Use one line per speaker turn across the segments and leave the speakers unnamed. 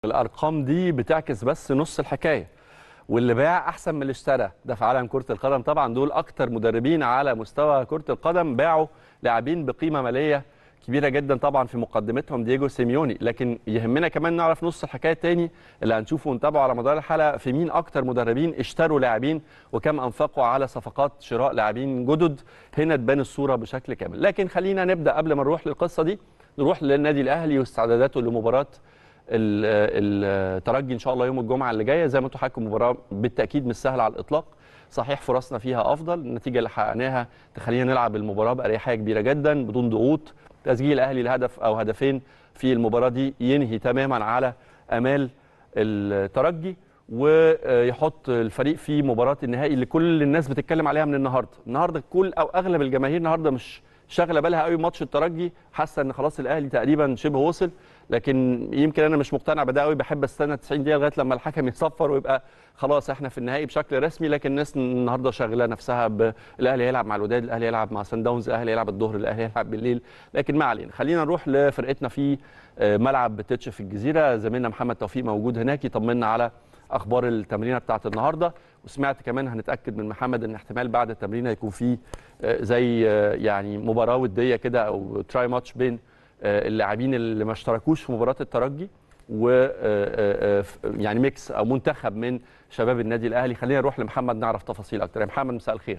الارقام دي بتعكس بس نص الحكايه واللي باع احسن من اللي اشترى ده في عالم كره القدم طبعا دول اكتر مدربين على مستوى كره القدم باعوا لاعبين بقيمه ماليه كبيره جدا طبعا في مقدمتهم دييجو سيميوني لكن يهمنا كمان نعرف نص الحكايه الثاني اللي هنشوفه ونتابعه على مدار الحلقه في مين اكتر مدربين اشتروا لاعبين وكم انفقوا على صفقات شراء لاعبين جدد هنا تبان الصوره بشكل كامل لكن خلينا نبدا قبل ما نروح للقصه دي نروح للنادي الاهلي واستعداداته لمباراه الترجي ان شاء الله يوم الجمعه اللي جايه زي ما انتم حكوا مباراه بالتاكيد مش سهله على الاطلاق صحيح فرصنا فيها افضل النتيجه اللي حققناها تخلينا نلعب المباراه باريحيه كبيره جدا بدون ضغوط تسجيل الاهلي الهدف او هدفين في المباراه دي ينهي تماما على امال الترجي ويحط الفريق في مباراه النهائي اللي كل الناس بتتكلم عليها من النهارده النهارده كل او اغلب الجماهير النهارده مش شاغله بالها قوي ماتش الترجي حاسه ان خلاص الاهلي تقريبا شبه وصل لكن يمكن انا مش مقتنع بده قوي بحب استنى 90 دقيقه لغايه لما الحكم يتصفر ويبقى خلاص احنا في النهائي بشكل رسمي لكن الناس النهارده شاغله نفسها ب... الاهلي هيلعب مع الوداد الاهلي هيلعب مع سان داونز الاهلي هيلعب الظهر الاهلي هيلعب بالليل لكن ما علينا خلينا نروح لفرقتنا في ملعب تتش في الجزيره زميلنا محمد توفيق موجود هناك يطمنا على اخبار التمرينه بتاعت النهارده وسمعت كمان هنتاكد من محمد ان احتمال بعد التمرينه يكون في زي يعني مباراه وديه كده او تراي ماتش بين اللاعبين اللي ما اشتركوش في مباراه الترجي و يعني ميكس او منتخب من شباب النادي الاهلي خلينا نروح لمحمد نعرف تفاصيل اكتر يا محمد مساء الخير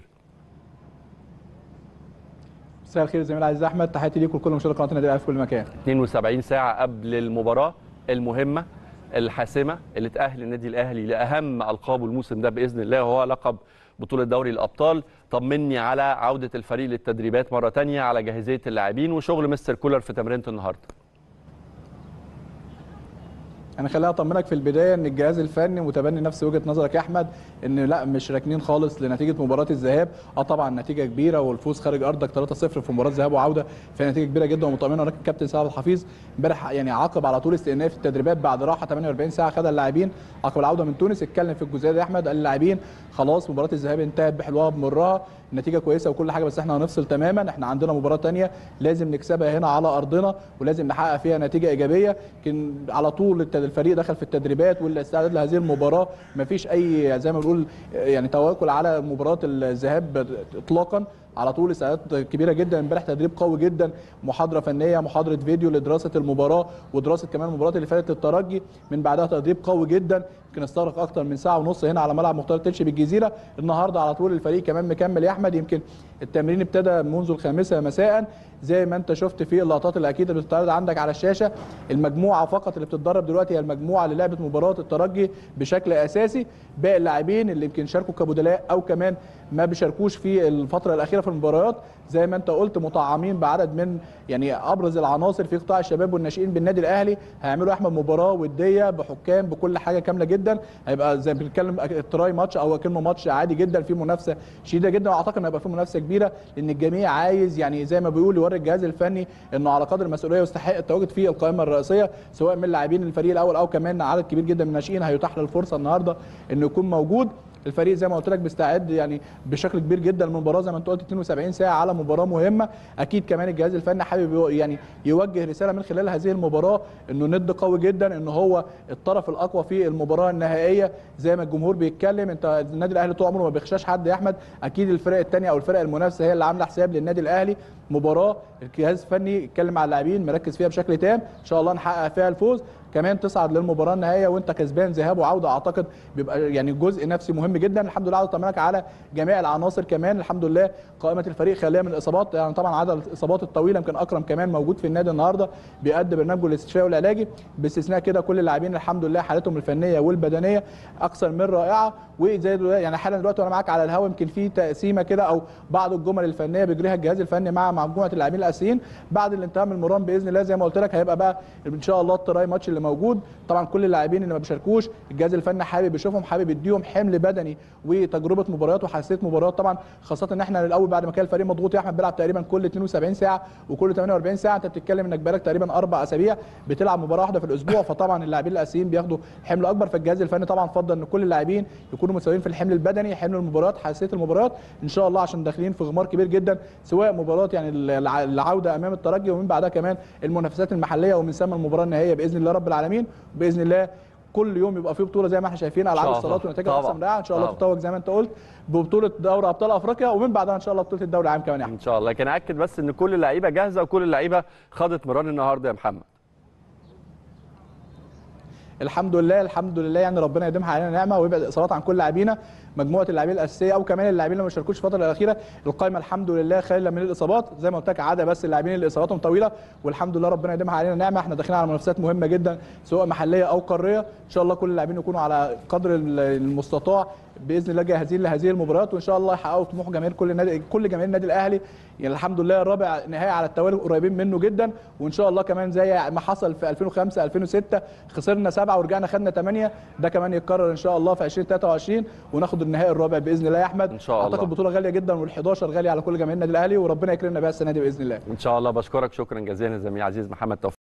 مساء الخير زميلي العزيز احمد تحياتي ليكم ولكل مشاهدي قناه النادي الاهلي في كل مكان
72 ساعه قبل المباراه المهمه الحاسمه اللي تاهل النادي الاهلي لاهم القابه الموسم ده باذن الله وهو لقب بطوله دوري الابطال طمني على عوده الفريق للتدريبات مره ثانيه على جاهزيه اللاعبين وشغل مستر كولر في تمرينه النهارده
انا خليني اطمنك في البدايه ان الجهاز الفني متبني نفس وجهه نظرك يا احمد ان لا مش راكنين خالص لنتيجه مباراه الذهاب اه طبعا نتيجه كبيره والفوز خارج ارضك 3-0 في مباراه ذهاب وعوده فهي نتيجه كبيره جدا ومطمئنه ولكن الكابتن سعد الحفيظ امبارح يعني عقب على طول استئناف التدريبات بعد راحه 48 ساعه خدها اللاعبين عقب العوده من تونس اتكلم في الجزئيه دي احمد قال اللاعبين خلاص مباراه الذهاب انتهت بحلوها بمرها النتيجه كويسه وكل حاجه بس احنا هنفصل تماما احنا عندنا مباراه ثانيه لازم نكسبها هنا على ارضنا ولازم نحقق فيها نتيجه ايجابيه يمكن على طول الفريق دخل في التدريبات والاستعداد لهذه المباراه مفيش اي زي ما بنقول يعني تواكل على مباراه الذهاب اطلاقا على طول استعدادات كبيره جدا امبارح تدريب قوي جدا محاضره فنيه محاضره فيديو لدراسه المباراه ودراسه كمان المباراه اللي فاتت للترجي من بعدها تدريب قوي جدا يمكن استغرق اكتر من ساعه ونص هنا على ملعب مختار تلشي بالجزيره النهارده على طول الفريق كمان مكمل يا احمد يمكن التمرين ابتدى منذ الخامسه مساء زي ما انت شفت في اللقطات اللي اكيد بتتعرض عندك على الشاشه المجموعه فقط اللي بتتدرب دلوقتي هي المجموعه اللي لعبت مباراه الترجي بشكل اساسي باقي اللاعبين اللي يمكن شاركوا كبدلاء او كمان ما بيشاركوش في الفتره الاخيره في المباريات زي ما انت قلت مطعمين بعدد من يعني ابرز العناصر في قطاع الشباب والناشئين بالنادي الاهلي هيعملوا احمد مباراه وديه بحكام بكل حاجه كامله جدا هيبقى زي ما بنتكلم التراي ماتش او كانه ماتش عادي جدا فيه منافسه شديده جدا واعتقد ان هيبقى فيه منافسه كبيره لان الجميع عايز يعني زي ما بيقول يوري الجهاز الفني انه على قدر المسؤوليه ويستحق التواجد في القائمه الرئيسيه سواء من لاعبين الفريق الاول او كمان عدد كبير جدا من الناشئين هيتاح له الفرصه النهارده انه يكون موجود الفريق زي ما قلت لك بيستعد يعني بشكل كبير جدا للمباراه زي ما انت قلت 72 ساعه على مباراه مهمه اكيد كمان الجهاز الفني حابب يعني يوجه رساله من خلال هذه المباراه انه ند قوي جدا ان هو الطرف الاقوى في المباراه النهائيه زي ما الجمهور بيتكلم انت النادي الاهلي طول عمره ما بيخشاش حد يا احمد اكيد الفرق الثانيه او الفرق المنافسه هي اللي عامله حساب للنادي الاهلي مباراه الجهاز الفني اتكلم مع اللاعبين مركز فيها بشكل تام ان شاء الله نحقق فيها الفوز كمان تصعد للمباراه النهائيه وانت كسبان ذهاب وعوده اعتقد بيبقى يعني جزء نفسي مهم جدا الحمد لله عاوز اطمنك على جميع العناصر كمان الحمد لله قائمه الفريق خاليه من الاصابات يعني طبعا عدد الاصابات الطويله يمكن اكرم كمان موجود في النادي النهارده بيقدم برنامجه الاستشفائي والعلاجي باستثناء كده كل اللاعبين الحمد لله حالتهم الفنيه والبدنيه اكثر من رائعه وزي يعني حالا دلوقتي وانا معاك على الهواء يمكن في تقسيمه كده او بعض الجمل الفنيه بيجريها الجهاز الفني مع مجموعه اللاعبين الاساسيين بعد الانتهاء من المران باذن الله زي ما قلت لك هيبقى بقى ان شاء الله التراي ماتش اللي موجود طبعا كل اللاعبين اللي ما بيشاركوش الجهاز الفني حابب يشوفهم حابب يديهم حمل بدني وتجربه مباريات وحساسيه مباريات طبعا خاصه ان احنا الاول بعد ما كان الفريق مضغوط يا احمد بيلعب تقريبا كل 72 ساعه وكل 48 ساعه انت بتتكلم انك بقالك تقريبا اربع اسابيع بتلعب مباراه واحده في الاسبوع فطبعا اللاعبين الاساسيين بياخدوا حمل اكبر فالجهاز الفني طبعا فضل ان كل اللاعبين يكونوا متساويين في الحمل البدني حمل المباريات حساسيه المباريات ان شاء الله عشان داخلين في غمار كبير جدا سواء مباراه يعني العوده امام الترجي ومن بعدها كمان المنافسات المحليه ومن ثم المباراه النهائيه باذن الله رب رب العالمين باذن الله كل يوم يبقى في بطوله زي ما احنا شايفين العاب
الله.
الصالات ونتائجها
طبعاً.
احسن رائعه ان شاء الله
طبعاً.
تتوج زي ما انت قلت ببطوله دوري ابطال افريقيا ومن بعدها ان شاء الله بطوله الدوري العام كمان يا احمد
ان شاء الله لكن اكد بس ان كل اللعيبه جاهزه وكل اللعيبه خاضت مران النهارده يا محمد
الحمد لله الحمد لله يعني ربنا يديمها علينا نعمه ويبعد الاصابات عن كل لاعبينا مجموعه اللاعبين الاساسيه او كمان اللاعبين اللي ما شاركوش الفتره الاخيره القائمه الحمد لله خاليه من الاصابات زي ما قلت لك عدا بس اللاعبين اللي اصاباتهم طويله والحمد لله ربنا يديمها علينا نعمه احنا داخلين على منافسات مهمه جدا سواء محليه او قاريه ان شاء الله كل اللاعبين يكونوا على قدر المستطاع باذن الله جاهزين لهذه المباريات وان شاء الله يحققوا طموح جماهير كل نادي كل جماهير النادي الاهلي يعني الحمد لله الرابع نهائي على التوالي قريبين منه جدا وان شاء الله كمان زي ما حصل في 2005 2006 خسرنا سبعه ورجعنا خدنا ثمانيه ده كمان يتكرر ان شاء الله في 2023 وناخد النهائي الرابع باذن الله يا احمد
إن شاء الله.
اعتقد بطوله غاليه جدا وال11 غاليه على كل جماهير النادي الاهلي وربنا يكرمنا بيها السنه دي باذن الله
ان شاء الله بشكرك شكرا جزيلا زميلي عزيز محمد توفيق